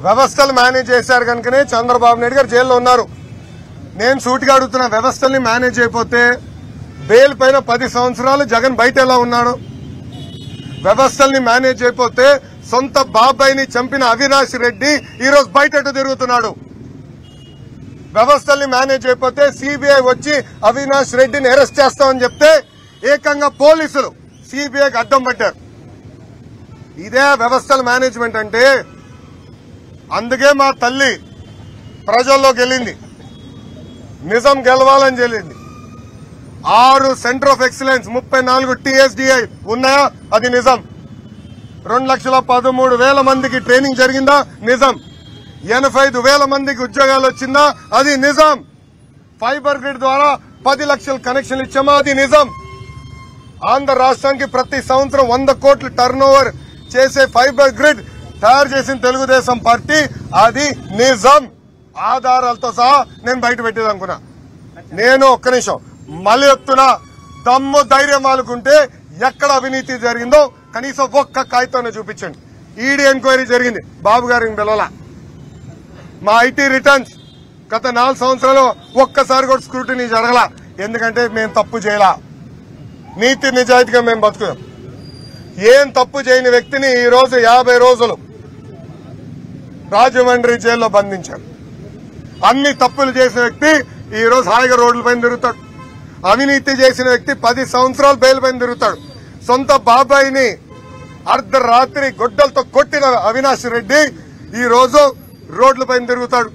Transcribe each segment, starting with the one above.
వ్యవస్థలు మేనేజ్ చేశారు కనుకనే చంద్రబాబు నాయుడు గారు జైల్లో ఉన్నారు నేను సూటిగా అడుగుతున్న వ్యవస్థల్ని మేనేజ్ అయిపోతే బెయిల్ పైన పది సంవత్సరాలు జగన్ బయట ఎలా ఉన్నాడు వ్యవస్థల్ని మేనేజ్ అయిపోతే సొంత బాబాయిని చంపిన అవినాష్ రెడ్డి ఈ రోజు బయట ఎటు తిరుగుతున్నాడు వ్యవస్థల్ని మేనేజ్ అయిపోతే సిబిఐ వచ్చి అవినాష్ రెడ్డిని అరెస్ట్ చేస్తామని చెప్తే ఏకంగా పోలీసులు సిబిఐకి అడ్డం పట్టారు ఇదే వ్యవస్థల మేనేజ్మెంట్ అంటే అందుకే మా తల్లి ప్రజల్లోకి వెళ్ళింది నిజం గెలవాలని చెల్లింది ఆరు సెంటర్ ఆఫ్ ఎక్సలెన్స్ ముప్పై నాలుగు టీఎస్డిఐ ఉన్నాయా అది నిజం రెండు లక్షల పదమూడు వేల మందికి ట్రైనింగ్ జరిగిందా నిజం ఎనభై ఐదు వేల మందికి ఉద్యోగాలు వచ్చిందా అది నిజం ఫైబర్ గ్రిడ్ ద్వారా పది లక్షల కనెక్షన్లు ఇచ్చామా అది నిజం ఆంధ్ర రాష్ట్రానికి ప్రతి సంవత్సరం వంద కోట్ల టర్న్ ఓవర్ చేసే ఫైబర్ గ్రిడ్ తయారు చేసిన తెలుగుదేశం పార్టీ అది నిజం ఆధారాలతో సహా నేను బయట పెట్టేది అనుకున్నా నేను ఒక్క నిమిషం మళ్ళీ చెప్తున్నా దమ్ము ధైర్యం వాళ్ళకుంటే ఎక్కడ అవినీతి జరిగిందో కనీసం ఒక్క కాగితాన్ని చూపించండి ఈడీ ఎంక్వైరీ జరిగింది బాబు గారికి పిలవలా మా ఐటీ రిటర్న్స్ గత నాలుగు సంవత్సరాలు ఒక్కసారి కూడా స్క్రూటినీ జరగల ఎందుకంటే మేము తప్పు చేయలా నీతి నిజాయితీగా మేము బతుకుదాం ఏం తప్పు చేయని వ్యక్తిని ఈ రోజు యాభై రోజులు రాజమండ్రి జైల్లో బంధించారు అన్ని తప్పులు చేసిన వ్యక్తి ఈ రోజు హాయిగా రోడ్లపైన తిరుగుతాడు అవినీతి చేసిన వ్యక్తి పది సంవత్సరాలు బెయిల్ పైన తిరుగుతాడు సొంత బాబాయిని అర్ధరాత్రి గొడ్డలతో కొట్టిన అవినాష్ రెడ్డి ఈ రోజు రోడ్లపైన తిరుగుతాడు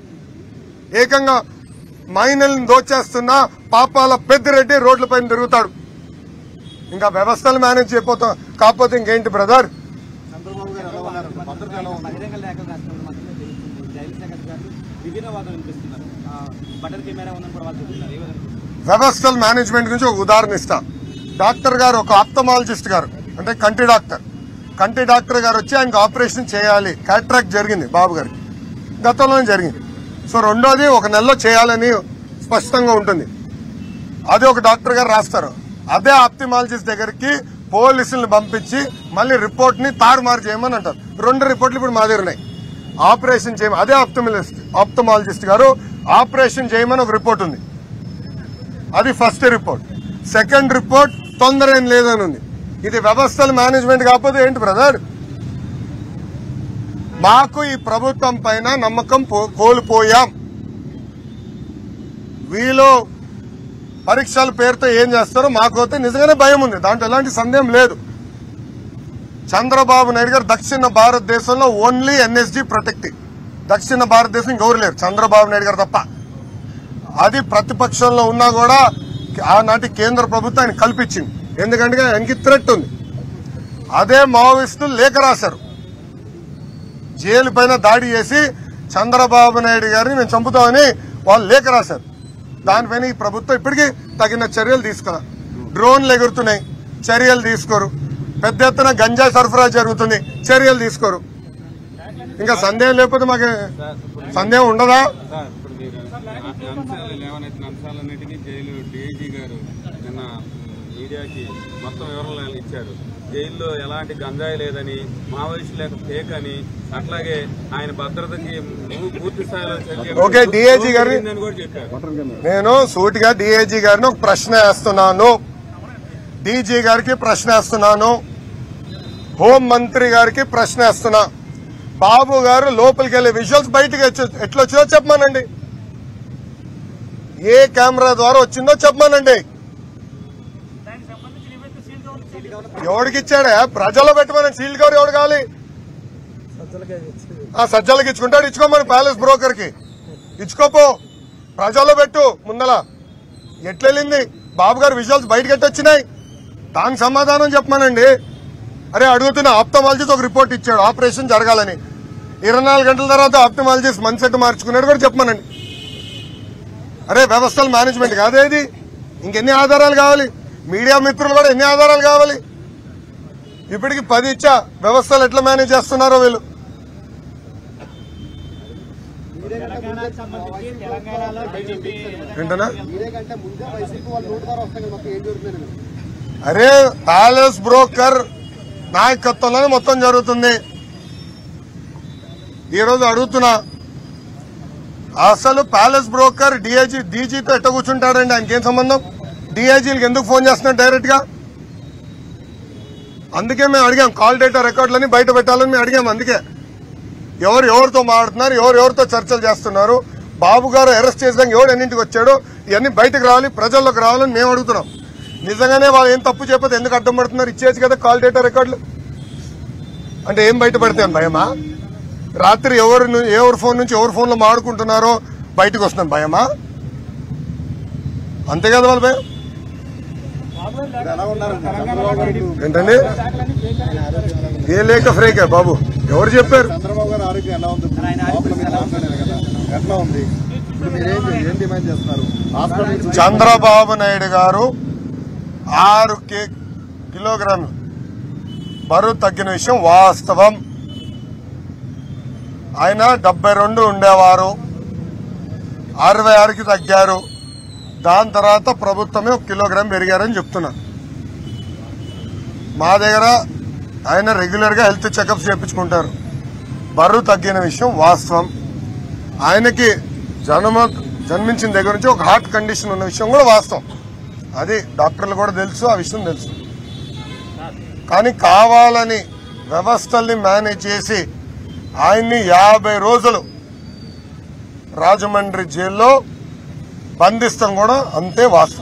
ఏకంగా మైనల్ని దోచేస్తున్న పాపాల పెద్దిరెడ్డి రోడ్లపైన తిరుగుతాడు ఇంకా వ్యవస్థలు మేనేజ్ చేయకపోతాం కాకపోతే ఇంకేంటి బ్రదర్ చంద్రబాబు గారు ఎలా ఉన్నారు భద్రత ఎలా ఉంది బహిరంగ లేఖలు రాస్తున్నారు మాత్రమే తెలుస్తుంది జైలు శాఖ అధికారులు విభిన్న వాదనలు వినిపిస్తున్నారు ఆ, బటర్ కెమెరా ఉందని కూడా వాళ్ళు చెప్తున్నారు ఏ విధంగా వ్యవస్థల మేనేజ్మెంట్ గురించి ఒక ఉదాహరణ ఇస్తా డాక్టర్ గారు ఒక ఆప్తమాలజిస్ట్ గారు అంటే కంటి డాక్టర్ కంటి డాక్టర్ గారు వచ్చి ఆయనకు ఆపరేషన్ చేయాలి కాట్రాక్ట్ జరిగింది బాబు గారికి గతంలోనే జరిగింది సో రెండోది ఒక నెలలో చేయాలని స్పష్టంగా ఉంటుంది అది ఒక డాక్టర్ గారు రాస్తారు అదే ఆప్తిమాలజిస్ట్ దగ్గరికి పోలీసులను పంపించి మళ్ళీ రిపోర్ట్ ని తారుమారు చేయమని అంటారు రెండు రిపోర్ట్లు ఇప్పుడు మా దగ్గర ఉన్నాయి ఆపరేషన్ చేయమని అదే ఆప్తమిలిస్ట్ ఆప్తమాలజిస్ట్ గారు ఆపరేషన్ చేయమని ఒక రిపోర్ట్ ఉంది అది ఫస్ట్ రిపోర్ట్ సెకండ్ రిపోర్ట్ తొందర ఏం లేదని ఉంది ఇది వ్యవస్థల మేనేజ్మెంట్ కాకపోతే ఏంటి బ్రదర్ మాకు ఈ ప్రభుత్వం పైన నమ్మకం పో- కోల్పోయాం వీళ్ళు పరీక్షల పేరుతో ఏం చేస్తారో మాకైతే నిజంగానే భయం ఉంది దాంట్లో ఎలాంటి సందేహం లేదు చంద్రబాబు నాయుడు గారు దక్షిణ భారతదేశంలో ఓన్లీ ఎన్ఎస్జీ ప్రొటెక్టివ్ దక్షిణ భారతదేశం ఇంకెవరు లేరు చంద్రబాబు నాయుడు గారు తప్ప అది ప్రతిపక్షంలో ఉన్నా కూడా ఆనాటి కేంద్ర ప్రభుత్వం ఆయన కల్పించింది ఎందుకంటే ఆయనకి థ్రెట్ ఉంది అదే మావోయిస్టులు లేఖ రాశారు జైలు పైన దాడి చేసి చంద్రబాబు నాయుడు గారిని మేము చంపుతామని వాళ్ళు లేఖ రాశారు దానిపైన ఈ ప్రభుత్వం ఇప్పటికీ తగిన చర్యలు తీసుకోవాలి డ్రోన్లు ఎగురుతున్నాయి చర్యలు తీసుకోరు పెద్ద ఎత్తున గంజాయి సరఫరా జరుగుతుంది చర్యలు తీసుకోరు ఇంకా సందేహం లేకపోతే మాకు సందేహం ఉండదా సార్ ఇప్పుడు మీరు ఆ అంశాలు లేవనెత్తిన అంశాలన్నిటికీ జైలు డీఐజీ గారు నిన్న మీడియాకి మొత్తం వివరాలు ఇచ్చారు జైల్లో ఎలాంటి గంజాయి లేదని మావోయిస్టు లేక ఫేక్ అని అట్లాగే ఆయన భద్రతకి ము- పూర్తి స్థాయిలో చర్య ఓకే, DIG గారి- జరిగిందని కూడా చెప్పారు నేను సూటిగా డిఐజీ గారిని ఒక ప్రశ్న వేస్తున్నాను డీజీ గారికి ప్రశ్న వేస్తున్నాను హోం మంత్రి గారికి ప్రశ్న వేస్తున్నా బాబు గారు లోపలికి వెళ్ళే విజువల్స్ బయటకు వచ్చి- ఎట్లా వచ్చిందో చెప్పమానండి ఏ కెమెరా ద్వారా వచ్చిందో చెప్పమానండి ఎవడికి ఇచ్చాడా ప్రజల్లో పెట్టమని సీల్డ్ కవర్ ఎవడు కావాలి ఆ సజ్జలకి ఇచ్చుకుంటాడు ఇచ్చుకోమని ప్యాలెస్ బ్రోకర్ కి ఇచ్చుకోపో ప్రజల్లో పెట్టు ముందల ఎట్లెళ్ళింది బాబు గారు విజువల్స్ బయటకు ఎట్టి వచ్చినాయి దానికి సమాధానం చెప్పమానండి అరే అడుగుతున్న ఆప్తమాలజిస్ట్ ఒక రిపోర్ట్ ఇచ్చాడు ఆపరేషన్ జరగాలని ఇరవై నాలుగు గంటల తర్వాత ఆప్తమాలజిస్ట్ మన సెట్ మార్చుకున్నాడు కూడా చెప్పమానండి అరే వ్యవస్థల మేనేజ్మెంట్ కాదే ఇది ఇంకెన్ని ఆధారాలు కావాలి మీడియా మిత్రులు కూడా ఎన్ని ఆధారాలు కావాలి ఇప్పటికి పది ఇచ్చా వ్యవస్థలు ఎట్లా మేనేజ్ చేస్తున్నారో వీళ్ళు తెలంగాణకు సంబంధించి తెలంగాణలో బీజేపీ ఏంటనా మీరే కంటే ముందే వైసీపీ వాళ్ళు నోటు ద్వారా వస్తాయి కదా మొత్తం ఏం జరుగుతుందండి అరే ప్యాలెస్ బ్రోకర్ నాయకత్వంలోనే మొత్తం జరుగుతుంది ఈ రోజు అడుగుతున్నా అసలు ప్యాలెస్ బ్రోకర్ డిఐజీ డీజీతో ఎట్ట కూర్చుంటాడండి ఆయనకి ఏం సంబంధం డిఐజీలకు ఎందుకు ఫోన్ చేస్తున్నాడు డైరెక్ట్ గా అందుకే మేము అడిగాం కాల్ డేటా రికార్డులని బయట పెట్టాలని మేము అడిగాం అందుకే ఎవరు ఎవరితో మాట్లాడుతున్నారు ఎవరు ఎవరితో చర్చలు చేస్తున్నారు బాబు గారు అరెస్ట్ చేసాక ఎవడు ఎన్నింటికి వచ్చాడో ఇవన్నీ బయటకు రావాలి ప్రజల్లోకి రావాలని మేము అడుగుతున్నాం నిజంగానే వాళ్ళు ఏం తప్పు చెప్పదు ఎందుకు అడ్డం పడుతున్నారు ఇచ్చేసి కదా కాల్ డేటా రికార్డులు అంటే ఏం బయట పడతాయి భయమా రాత్రి ఎవరు ను- ఎవరి ఫోన్ నుంచి ఎవరి ఫోన్లో మాడుకుంటున్నారో బయటకు వస్తున్నాం భయమా అంతే కదా వాళ్ళ భయం ఇప్పుడు ఎలా ఉన్నారు చంద్రబాబు గారు ఏంటండి ఏ లేక ఫ్రేకే బాబు ఎవరు చెప్పారు చంద్రబాబు గారు ఆరోగ్యం ఎలా ఉంది లోపల మీరు మాట్లాడారు కదా ఎట్లా ఉంది ఇప్పుడు మీరు ఏం ఏం డిమాండ్ చేస్తున్నారు హాస్పిటల్ నుంచి చంద్రబాబు నాయుడు గారు ఆరు కే కిలోగ్రాములు బరువు తగ్గిన విషయం వాస్తవం ఆయన డెబ్బై రెండు ఉండేవారు అరవై ఆరుకి తగ్గారు దాని తర్వాత ప్రభుత్వమే ఒక కిలోగ్రామ్ పెరిగారని చెప్తున్నా మా దగ్గర ఆయన రెగ్యులర్ గా హెల్త్ చెకప్స్ చేయించుకుంటారు బరువు తగ్గిన విషయం వాస్తవం ఆయనకి జన్మ జన్మించిన దగ్గర నుంచి ఒక హార్ట్ కండిషన్ ఉన్న విషయం కూడా వాస్తవం అది డాక్టర్లు కూడా తెలుసు ఆ విషయం తెలుసు కానీ కావాలని వ్యవస్థల్ని మేనేజ్ చేసి ఆయన్ని యాభై రోజులు రాజమండ్రి జైల్లో బంధిస్తాం కూడా అంతే వాస్తవం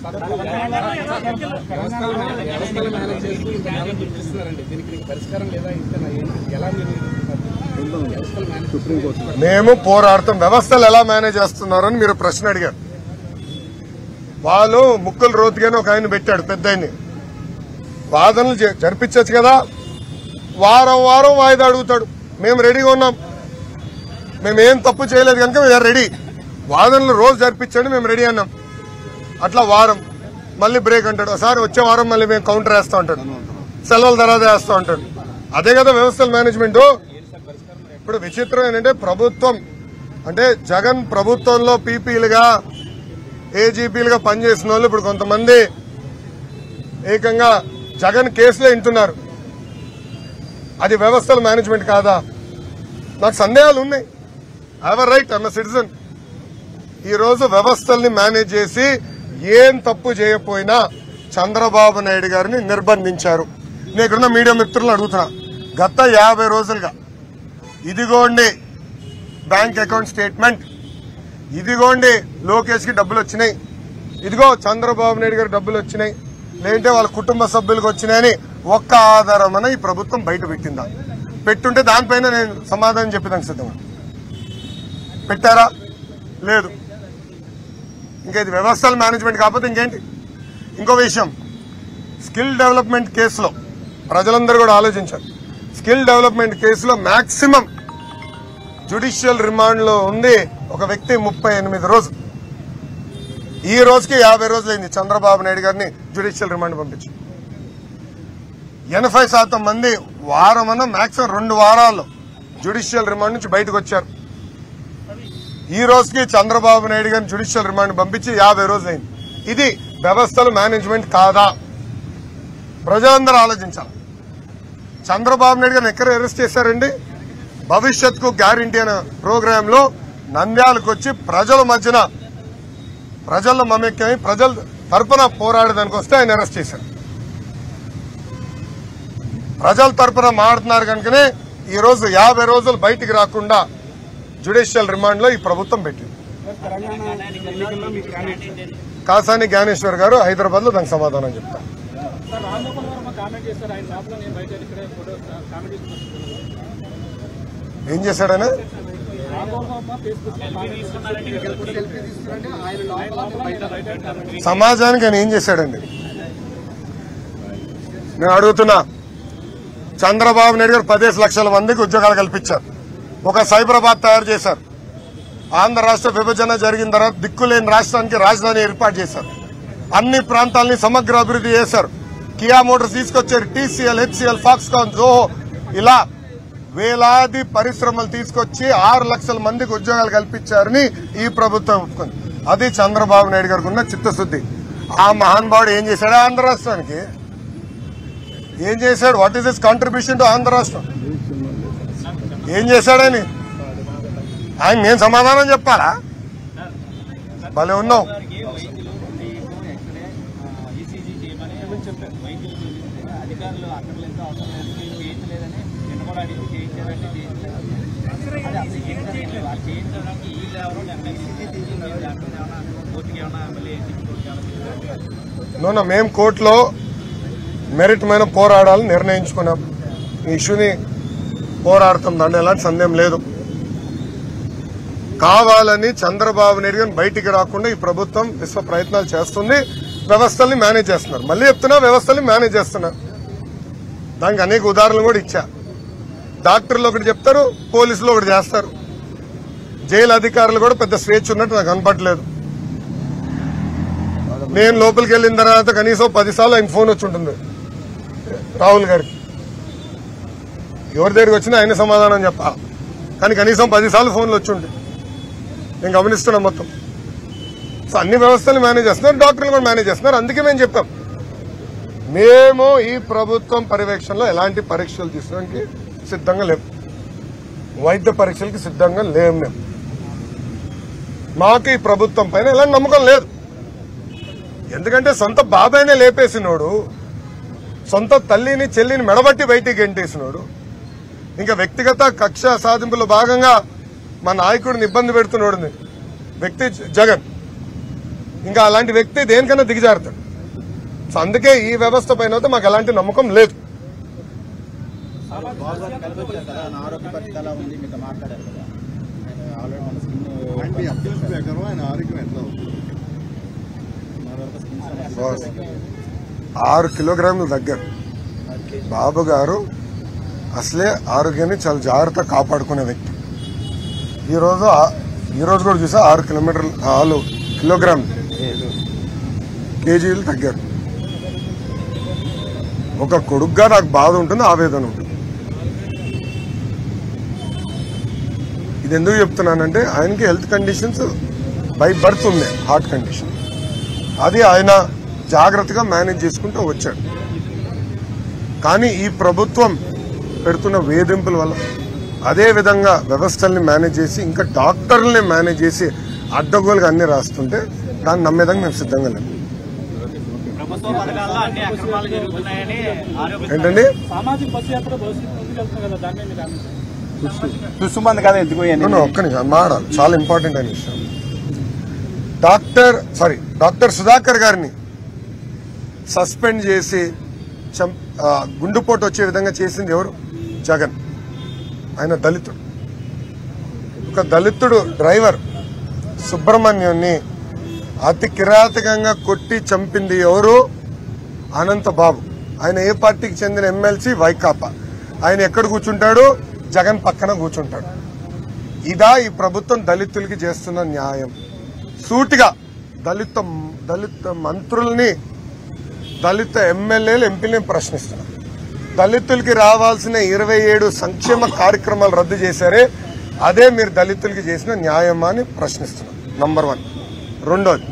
మేము పోరాడతాం వ్యవస్థలు ఎలా మేనేజ్ చేస్తున్నారని మీరు ప్రశ్న అడిగారు వాళ్ళు ముక్కులు రోతిగానే ఒక ఆయన పెట్టాడు పెద్ద ఆయన్ని వాదనలు జ- జరిపించచ్చు కదా వారం వారం వాయిదా అడుగుతాడు మేము రెడీగా ఉన్నాం మేము ఏం తప్పు చేయలేదు కనుక మేము రెడీ వాదనలు రోజు జరిపించండి మేము రెడీ అన్నాం అట్లా వారం మళ్ళీ బ్రేక్ అంటాడు ఒకసారి వచ్చే వారం మళ్ళీ మేము కౌంటర్ వేస్తా ఉంటాడు సెలవుల తర్వాత వేస్తా ఉంటాడు అదే కదా వ్యవస్థల మేనేజ్మెంట్ ఇప్పుడు విచిత్రం ఏంటంటే ప్రభుత్వం అంటే జగన్ ప్రభుత్వంలో పీపీలుగా ఏజీపీలుగా పనిచేసిన వాళ్ళు ఇప్పుడు కొంతమంది ఏకంగా జగన్ కేసులో వింటున్నారు అది వ్యవస్థల మేనేజ్మెంట్ కాదా నాకు సందేహాలు ఉన్నాయి హ్యావ్ రైట్ ఐఎమ్ సిటిజన్ ఈ రోజు వ్యవస్థల్ని మేనేజ్ చేసి ఏం తప్పు చేయకపోయినా చంద్రబాబు నాయుడు గారిని నిర్బంధించారు నేను ఇక్కడున్న మీడియా మిత్రులను అడుగుతున్నా గత యాభై రోజులుగా ఇదిగోండి బ్యాంక్ అకౌంట్ స్టేట్మెంట్ ఇదిగోండి లోకేష్ కి డబ్బులు వచ్చినాయి ఇదిగో చంద్రబాబు నాయుడు గారి డబ్బులు వచ్చినాయి లేదంటే వాళ్ళ కుటుంబ సభ్యులకు వచ్చినాయని ఒక్క ఆధారమన ఈ ప్రభుత్వం బయట పెట్టిందా పెట్టుంటే దానిపైన నేను సమాధానం చెప్పేదానికి సిద్ధంగా పెట్టారా లేదు ఇంకా ఇది వ్యవస్థల మేనేజ్మెంట్ కాకపోతే ఇంకేంటి ఇంకో విషయం స్కిల్ డెవలప్మెంట్ కేసులో ప్రజలందరూ కూడా ఆలోచించారు స్కిల్ డెవలప్మెంట్ కేసులో మాక్సిమం జ్యుడిషియల్ రిమాండ్ లో ఉంది ఒక వ్యక్తి ముప్పై ఎనిమిది రోజు ఈ రోజుకి యాభై రోజులైంది చంద్రబాబు నాయుడు గారిని జ్యుడిషియల్ రిమాండ్ పంపించి ఎనభై శాతం మంది వారం అన్న మాక్సిమం రెండు వారాల్లో జ్యుడిషియల్ రిమాండ్ నుంచి బయటకు వచ్చారు ఈ రోజుకి చంద్రబాబు నాయుడు గారిని జ్యుడిషియల్ రిమాండ్ పంపించి యాభై రోజులైంది ఇది వ్యవస్థల మేనేజ్మెంట్ కాదా ప్రజలందరూ ఆలోచించాలి చంద్రబాబు నాయుడు గారిని ఎక్కడ అరెస్ట్ చేశారండి భవిష్యత్కు గ్యారంటీ అనే ప్రోగ్రామ్ లో నంద్యాలకు వచ్చి ప్రజల మధ్యన ప్రజల్లో మమేక్యమై ప్రజల తరపున పోరాడడానికి వస్తే ఆయన అరెస్ట్ చేశారు ప్రజల తరపున మాడుతున్నారు కనుకనే ఈ రోజు యాభై రోజులు బయటికి రాకుండా జ్యుడిషియల్ రిమాండ్ లో ఈ ప్రభుత్వం పెట్టింది కాసాని జ్ఞానేశ్వర్ గారు హైదరాబాద్ లో దానికి సమాధానం చెప్తారు సార్ రామ్మోహన్ వర్మ కామెంట్ చేస్తారు ఆయన లోపల నేను బయట ఇక్కడే ఫోటో కామెంట్ చేస్తున్నాను ఏం చేశాడనే రామ్మోహన్ వర్మ ఫేస్బుక్ లో కామెంట్ చేస్తున్నారు సెల్ఫీ తీసుకురండి ఆయన లోపల నేను బయట సమాజానికి ఆయన ఏం చేశాడండి నేను అడుగుతున్నా చంద్రబాబు నాయుడు గారు పదిహేను లక్షల మందికి ఉద్యోగాలు కల్పించారు ఒక సైబరాబాద్ తయారు చేశారు ఆంధ్ర రాష్ట్ర విభజన జరిగిన తర్వాత దిక్కులేని రాష్ట్రానికి రాజధాని ఏర్పాటు చేశారు అన్ని ప్రాంతాలని సమగ్ర అభివృద్ధి చేశారు కియా మోటార్స్ తీసుకొచ్చారు టీసీఎల్ హెచ్సిఎల్ ఫాక్స్కాన్ జోహో ఇలా వేలాది పరిశ్రమలు తీసుకొచ్చి ఆరు లక్షల మందికి ఉద్యోగాలు కల్పించారని ఈ ప్రభుత్వం ఒప్పుకుంది అది చంద్రబాబు నాయుడు గారికి ఉన్న చిత్తశుద్ధి ఆ మహానుభావుడు ఏం చేశాడు ఆంధ్ర రాష్ట్రానికి ఏం చేశాడు what is his contribution to Andhra రాష్ట్రం ఏం చేశాడని ఆయన నేను సమాధానం చెప్పాలా భలే ఉన్నావు వారికి వైద్యులు మీకు ఎక్స్రే ఈసీజీ చేయమని చెప్పారు వైద్యులు చూపిస్తే అధికారులు అక్కడ లేదు అవసరం లేదు మీరు చేయించలేదని నిన్న కూడా అడిగి చేయించారంటే చేయించలేదు అది అసలు ఏం చేయట్లేదు అది చేయించడానికి ఈ లేవరు లేకపోతే డాక్టర్ ఏమైనా కోర్టుకి ఏమైనా మళ్ళీ కోర్టుకి ఏమైనా నూనె మేము కోర్టులో మెరిట్ మీద పోరాడాలని నిర్ణయించుకున్నాం ఈ ఇష్యూని పోరాడతాం దాంట్లో ఎలాంటి సందేహం లేదు కావాలని చంద్రబాబు నాయుడు గారిని బయటికి రాకుండా ఈ ప్రభుత్వం విశ్వ ప్రయత్నాలు చేస్తుంది వ్యవస్థల్ని మేనేజ్ చేస్తున్నారు మళ్ళీ చెప్తున్నా వ్యవస్థల్ని మేనేజ్ చేస్తున్నారు దానికి అనేక ఉదాహరణలు కూడా ఇచ్చా డాక్టర్లు ఒకటి చెప్తారు పోలీసులు ఒకటి చేస్తారు జైలు అధికారులు కూడా పెద్ద స్వేచ్ఛ ఉన్నట్టు నాకు కనపట్లేదు నేను లోపలికి వెళ్ళిన తర్వాత కనీసం పదిసార్లు ఆయన ఫోన్ వచ్చి ఉంటుంది రాహుల్ గారికి ఎవరి దగ్గరికి వచ్చినా ఆయన సమాధానం చెప్పాలి కానీ కనీసం పదిసార్లు ఫోన్లు వచ్చి ఉంటాయి నేను గమనిస్తున్నా మొత్తం సో అన్ని వ్యవస్థలు మేనేజ్ చేస్తున్నారు డాక్టర్లు కూడా మేనేజ్ చేస్తున్నారు అందుకే మేము చెప్పాం మేము ఈ ప్రభుత్వం పర్యవేక్షణలో ఎలాంటి పరీక్షలు తీసుకోవడానికి సిద్ధంగా లేవు వైద్య పరీక్షలకి సిద్ధంగా లేము మేము మాకు ఈ ప్రభుత్వం పైన ఎలాంటి నమ్మకం లేదు ఎందుకంటే సొంత బాబాయినే లేపేసినోడు సొంత తల్లిని చెల్లిని మెడబట్టి బయటికి గెంటేసినోడు ఇంకా వ్యక్తిగత కక్ష సాధింపులో భాగంగా మా నాయకుడిని ఇబ్బంది పెడుతున్నాడు వ్యక్తి జగన్ ఇంకా అలాంటి వ్యక్తి దేనికన్నా దిగజారుతాడు సో అందుకే ఈ వ్యవస్థ పైన అయితే మాకు ఎలాంటి నమ్మకం లేదు బాబు గారు కలిపి వచ్చారు కదా నా ఆరోగ్య పరిస్థితి ఎలా ఉంది మీతో మాట్లాడారు కదా ఆయన ఆల్రెడీ మన స్కిన్ ఆయన మీ అబ్దుల్ ప్రకారం ఆయన ఆరోగ్యం ఎట్లా ఉంది మన వరకు స్కిన్ బాస్. ఆరు కిలోగ్రాములు దగ్గర బాబు గారు అసలే ఆరోగ్యాన్ని చాలా జాగ్రత్త కాపాడుకునే వ్యక్తి ఈ రోజు ఆ- ఈ రోజు కూడా చూసా ఆరు కిలోమీటర్లు ఆరు కిలోగ్రామ్ కేజీలు తగ్గారు ఒక కొడుగ్గా నాకు బాధ ఉంటుంది ఆవేదన ఉంటుంది ఇది ఎందుకు చెప్తున్నానంటే ఆయనకి హెల్త్ కండిషన్స్ బై బర్త్ ఉంది హార్ట్ కండిషన్ అది ఆయన జాగ్రత్తగా మేనేజ్ చేసుకుంటూ వచ్చాడు కానీ ఈ ప్రభుత్వం పెడుతున్న వేధింపుల వల్ల అదే విధంగా వ్యవస్థల్ని మేనేజ్ చేసి ఇంకా డాక్టర్లని మేనేజ్ చేసి అడ్డగోలుగా అన్ని రాస్తుంటే దాన్ని నమ్మేదానికి మేము సిద్ధంగా లేము ప్రభుత్వ పథకాల్లో అన్ని అక్రమాలు జరుగుతున్నాయని ఆరోపణ ఏంటండి సామాజిక బస్సు యాత్ర భవిష్యత్తు ముందుకు వెళ్తుంది కదా దాన్ని మీరు ఆలోచించండి. తుస్సుమంది కదా ఎందుకు నేను ఒక్క నిమిషం మాడాలి చాలా ఇంపార్టెంట్ అయిన విషయం డాక్టర్ సారీ డాక్టర్ సుధాకర్ గారిని సస్పెండ్ చేసి చం- ఆ, గుండుపోటు వచ్చే విధంగా చేసింది ఎవరు జగన్ ఆయన దళితుడు ఒక దళితుడు డ్రైవర్ సుబ్రహ్మణ్యుని అతి కిరాతకంగా కొట్టి చంపింది ఎవరు అనంత బాబు ఆయన ఏ పార్టీకి చెందిన ఎమ్మెల్సీ వైకాపా ఆయన ఎక్కడ కూర్చుంటాడు జగన్ పక్కన కూర్చుంటాడు ఇదా ఈ ప్రభుత్వం దళితులకి చేస్తున్న న్యాయం సూటిగా దళిత దళిత మంత్రుల్ని దళిత ఎమ్మెల్యేలు ఎంపీలని ప్రశ్నిస్తున్నారు దళితులకి రావాల్సిన ఇరవై ఏడు సంక్షేమ కార్యక్రమాలు రద్దు చేశారే అదే మీరు దళితులకి చేసిన న్యాయమా అని ప్రశ్నిస్తున్నారు నంబర్ వన్ రెండోది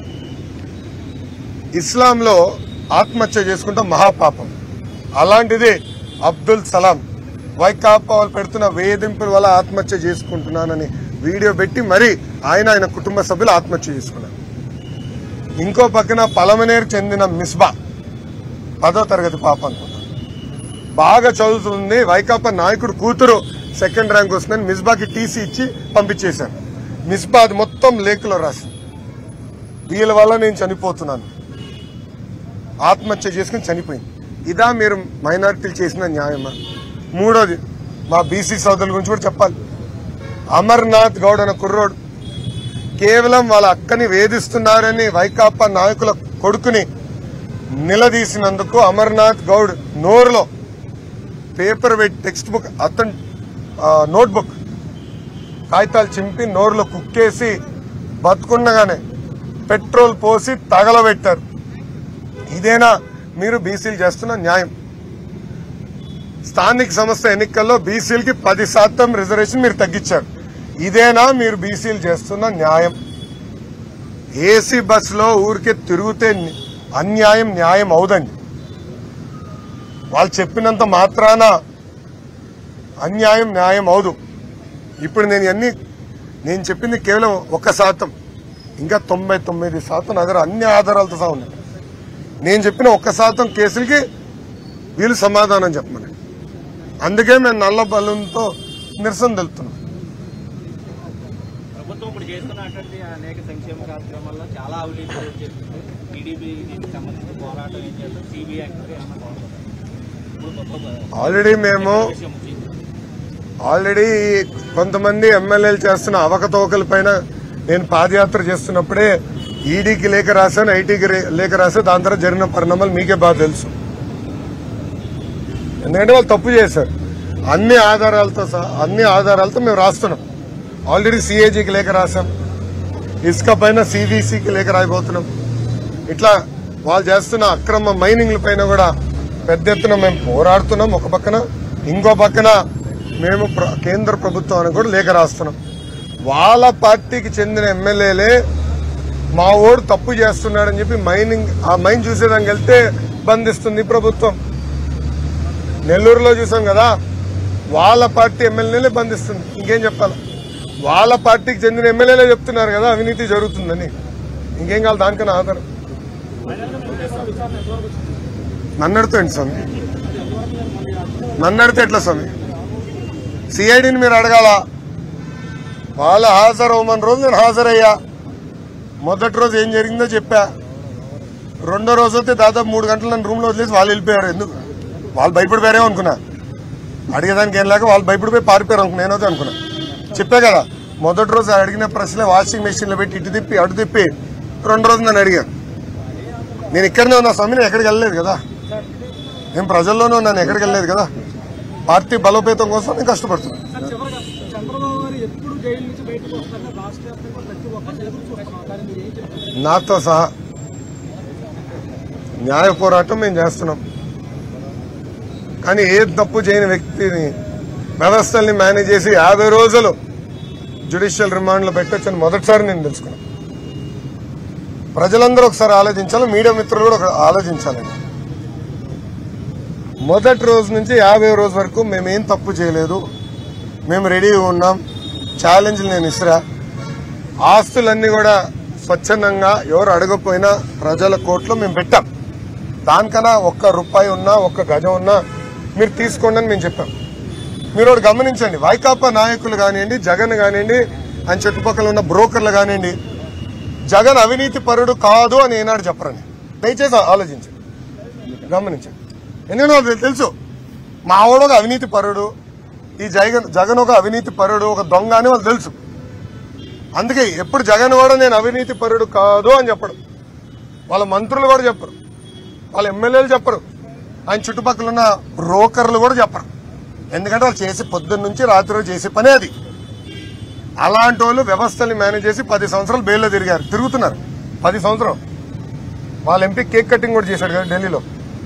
ఇస్లాంలో ఆత్మహత్య చేసుకుంటాం మహాపాపం అలాంటిది అబ్దుల్ సలాం వైకాపా వాళ్ళు పెడుతున్న వేధింపుల వల్ల ఆత్మహత్య చేసుకుంటున్నానని వీడియో పెట్టి మరి ఆయన ఆయన కుటుంబ సభ్యులు ఆత్మహత్య చేసుకున్నారు ఇంకో పక్కన పలమనేరు చెందిన మిస్బా పదో తరగతి పాప అనుకుంటా బాగా చదువుతుంది వైకాపా నాయకుడు కూతురు సెకండ్ ర్యాంక్ వస్తుందని మిస్బాకి టీసీ ఇచ్చి పంపించేశారు మిస్బా అది మొత్తం లేఖలో రాసింది వీళ్ళ వల్ల నేను చనిపోతున్నాను ఆత్మహత్య చేసుకుని చనిపోయింది ఇదా మీరు మైనారిటీలు చేసిన న్యాయమా మూడోది మా బీసీ సోదరుల గురించి కూడా చెప్పాలి అమర్నాథ్ గౌడ్ అనే కుర్రోడు కేవలం వాళ్ళ అక్కని వేధిస్తున్నారని వైకాపా నాయకుల కొడుకుని నిలదీసినందుకు అమర్నాథ్ గౌడ్ నోరులో పేపర్ వెయిట్ టెక్స్ట్ బుక్ అతను నోట్ బుక్ కాగితాలు చింపి నోరులో కుక్కేసి బతుకుండగానే పెట్రోల్ పోసి తగలబెట్టారు ఇదేనా మీరు బీసీలు చేస్తున్న న్యాయం స్థానిక సంస్థ ఎన్నికల్లో బీసీలకి పది శాతం రిజర్వేషన్ మీరు తగ్గించారు ఇదేనా మీరు బీసీలు చేస్తున్న న్యాయం ఏసీ బస్సులో ఊరికే తిరిగితే అన్యాయం న్యాయం అవుదండి వాళ్ళు చెప్పినంత మాత్రాన అన్యాయం న్యాయం అవదు ఇప్పుడు నేను అన్ని నేను చెప్పింది కేవలం ఒక శాతం ఇంకా తొంభై తొమ్మిది శాతం నగర అన్ని ఆధారాలతో సహా ఉన్నాయి నేను చెప్పిన ఒక్క శాతం కేసులకి వీళ్ళు సమాధానం చెప్పమని అందుకే మేము నల్ల బలంతో నిరసన తెలుపుతున్నాం ప్రభుత్వం ఇప్పుడు చేస్తున్నటువంటి అనేక సంక్షేమ కార్యక్రమాల్లో చాలా అవినీతి చేస్తుంది టీడీపీ దీనికి సంబంధించిన పోరాటం ఏం చేస్తారు సిబిఐ ఏమన్నా బాగుంటుంది ఇప్పుడు ఆల్రెడీ మేము విషయం వచ్చింది ఆల్రెడీ కొంతమంది ఎమ్మెల్యేలు చేస్తున్న అవకతవకల పైన నేను పాదయాత్ర చేస్తున్నప్పుడే ఈడీకి లేఖ రాశాను ఐటీకి రే- లేఖ రాశాను దాని తర్వాత జరిగిన పరిణామాలు మీకే బాగా తెలుసు ఎందుకంటే వాళ్ళు తప్పు చేశారు అన్ని ఆధారాలతో సహా అన్ని ఆధారాలతో మేము రాస్తున్నాం ఆల్రెడీ సిఏజీకి లేఖ రాశాం ఇసుక పైన సివిసికి లేఖ రాయబోతున్నాం ఇట్లా వాళ్ళు చేస్తున్న అక్రమ మైనింగ్ల పైన కూడా పెద్ద ఎత్తున మేము పోరాడుతున్నాం ఒక పక్కన ఇంకో పక్కన మేము ప్ర- కేంద్ర ప్రభుత్వానికి కూడా లేఖ రాస్తున్నాం వాళ్ళ పార్టీకి చెందిన ఎమ్మెల్యేలే మా ఓడు తప్పు చేస్తున్నాడని చెప్పి మైనింగ్ ఆ మైన్ చూసేదానికి వెళ్తే బంధిస్తుంది ప్రభుత్వం నెల్లూరులో చూసాం కదా వాళ్ళ పార్టీ ఎమ్మెల్యేలే బంధిస్తుంది ఇంకేం చెప్పాలి వాళ్ళ పార్టీకి చెందిన ఎమ్మెల్యేలే చెప్తున్నారు కదా అవినీతి జరుగుతుందని ఇంకేం కావాలి దానికన్నా ఆధారం నన్ను అడుగుతాండి స్వామి నన్ను అడితే ఎట్లా స్వామి సిఐడిని మీరు అడగాల వాళ్ళు హాజరు అవ్వమని రోజు నేను హాజరయ్యా మొదటి రోజు ఏం జరిగిందో చెప్పా రెండో రోజు అయితే దాదాపు మూడు గంటలు నన్ను రూమ్లో వదిలేసి వాళ్ళు వెళ్ళిపోయారు ఎందుకు వాళ్ళు భయపడిపోయారేమో అనుకున్నా అడిగేదానికి ఏం లేక వాళ్ళు భయపడిపోయి పారిపోయారు అనుకున్నా నేనైతే అనుకున్నా చెప్పా కదా మొదటి రోజు అడిగిన ప్రశ్నలే వాషింగ్ మెషిన్లో పెట్టి ఇటు తిప్పి అటు తిప్పి రెండు రోజులు నన్ను అడిగాను నేను ఇక్కడనే ఉన్నా స్వామి నేను ఎక్కడికి వెళ్ళలేదు కదా నేను ప్రజల్లోనే ఉన్నాను ఎక్కడికి వెళ్ళలేదు కదా పార్టీ బలోపేతం కోసం నేను కష్టపడుతున్నాను సార్ చివరగా చంద్రబాబు గారు ఎప్పుడు జైలు నుంచి బయటకు వస్తారో రాష్ట్ర వ్యాప్తంగా ప్రతి ఒక్కరు ఎదురు చూస్తున్నారు దాన్ని మీరు ఏం చెప్తారు నాతో సహా న్యాయ పోరాటం మేము చేస్తున్నాం కానీ ఏ తప్పు చేయని వ్యక్తిని వ్యవస్థల్ని మేనేజ్ చేసి యాభై రోజులు జ్యుడిషియల్ రిమాండ్లో పెట్టొచ్చని మొదటిసారి నేను తెలుసుకున్నాను ప్రజలందరూ ఒకసారి ఆలోచించాలి మీడియా మిత్రులు కూడా ఒక ఆలోచించాలండి మొదటి రోజు నుంచి యాభై రోజు వరకు మేమేం తప్పు చేయలేదు మేము రెడీగా ఉన్నాం ఛాలెంజ్లు నేను ఇసిరా ఆస్తులన్నీ కూడా స్వచ్ఛందంగా ఎవరు అడగపోయినా ప్రజల కోర్టులో మేము పెట్టాం దానికన్నా ఒక్క రూపాయి ఉన్నా ఒక్క గజం ఉన్నా మీరు తీసుకోండి అని మేము చెప్పాం మీరు ఒకటి గమనించండి వైకాపా నాయకులు కానివ్వండి జగన్ కానివ్వండి ఆయన చుట్టుపక్కల ఉన్న బ్రోకర్లు కానివ్వండి జగన్ అవినీతి పరుడు కాదు అని ఏనాడు చెప్పరని దయచేసి ఆలోచించండి గమనించండి ఎందుకంటే వాళ్ళకి తెలుసు మా ఆవిడ ఒక అవినీతి పరుడు ఈ జగన్ జగన్ ఒక అవినీతి పరుడు ఒక దొంగ అని వాళ్ళు తెలుసు అందుకే ఎప్పుడు జగన్ కూడా నేను అవినీతి పరుడు కాదు అని చెప్పడు వాళ్ళ మంత్రులు కూడా చెప్పరు వాళ్ళ ఎమ్మెల్యేలు చెప్పరు ఆయన చుట్టుపక్కల ఉన్న బ్రోకర్లు కూడా చెప్పరు ఎందుకంటే వాళ్ళు చేసే పొద్దున్న నుంచి రాత్రి వరకు చేసే పనే అది అలాంటి వాళ్ళు వ్యవస్థల్ని మేనేజ్ చేసి పది సంవత్సరాలు బెయిల్లో తిరిగారు తిరుగుతున్నారు పది సంవత్సరం వాళ్ళ ఎంపీ కేక్ కటింగ్ కూడా చేశాడు కదా ఢిల్లీలో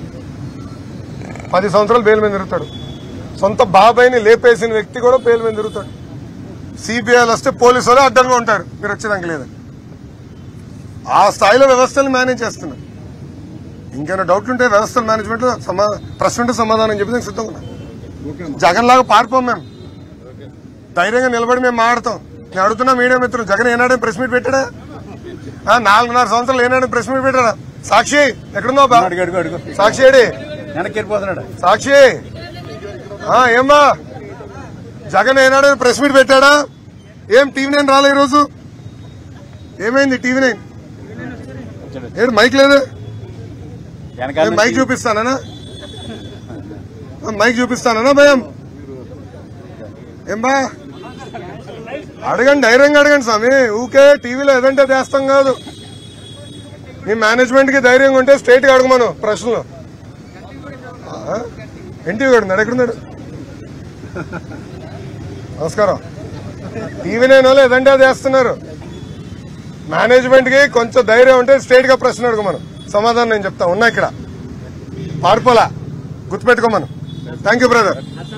పది సంవత్సరాలు బెయిల్ మీద తిరుగుతాడు సొంత బాబాయిని లేపేసిన వ్యక్తి కూడా బెయిల్ మీద తిరుగుతాడు సిబిఐలు వస్తే పోలీసు వాళ్ళు అడ్డంగా ఉంటారు మీరు వచ్చేదానికి లేదని ఆ స్థాయిలో వ్యవస్థలు మేనేజ్ చేస్తున్నారు ఇంకేమైనా డౌట్లు ఉంటే వ్యవస్థల మేనేజ్మెంట్ లో సమా ప్రశ్న ఉంటే సమాధానం చెప్పి నేను సిద్ధంగా ఉన్నా జగన్ లాగా పారిపోం మేము ధైర్యంగా నిలబడి మేము మాట్లాడతాం నేను అడుగుతున్నా మీడియా మిత్రులు జగన్ ఏనాడే ప్రెస్ మీట్ పెట్టాడా ఆ, నాలుగున్నర సంవత్సరాలు ఏనాడే ప్రెస్ మీట్ పెట్టాడా సాక్షి ఎక్కడున్నావు బా? అడుగు అడుగు అడుగు సాక్షి ఏడి వెనక్కి వెళ్ళిపోతున్నాడు సాక్షి ఆ, ఏమ్మా జగన్ ఏనాడు ప్రెస్ మీట్ పెట్టాడా ఏం టీవీ నైన్ రాలే ఈరోజు ఏమైంది టీవీ నైన్ ఏడు మైక్ లేదు ఏం మైక్ చూపిస్తానా మైక్ చూపిస్తానా భయం ఏం బా అడగండి ధైర్యంగా అడగండి స్వామి ఊకే టీవీలో ఏదంటే చేస్తాం కాదు మీ మేనేజ్మెంట్ కి ధైర్యంగా ఉంటే స్ట్రైట్ గా అడగమను ప్రశ్నలు ఎన్టీవీ గడు ఎక్కడున్నాడు నమస్కారం టీవీ నైన్ వాళ్ళు ఏదంటే అది వేస్తున్నారు మేనేజ్మెంట్ కి కొంచెం ధైర్యం ఉంటే స్ట్రైట్ గా ప్రశ్న అడగమను సమాధానం నేను చెప్తా ఉన్నా ఇక్కడ పారిపోలా గుర్తుపెట్టుకోమను థ్యాంక్ యూ బ్రదర్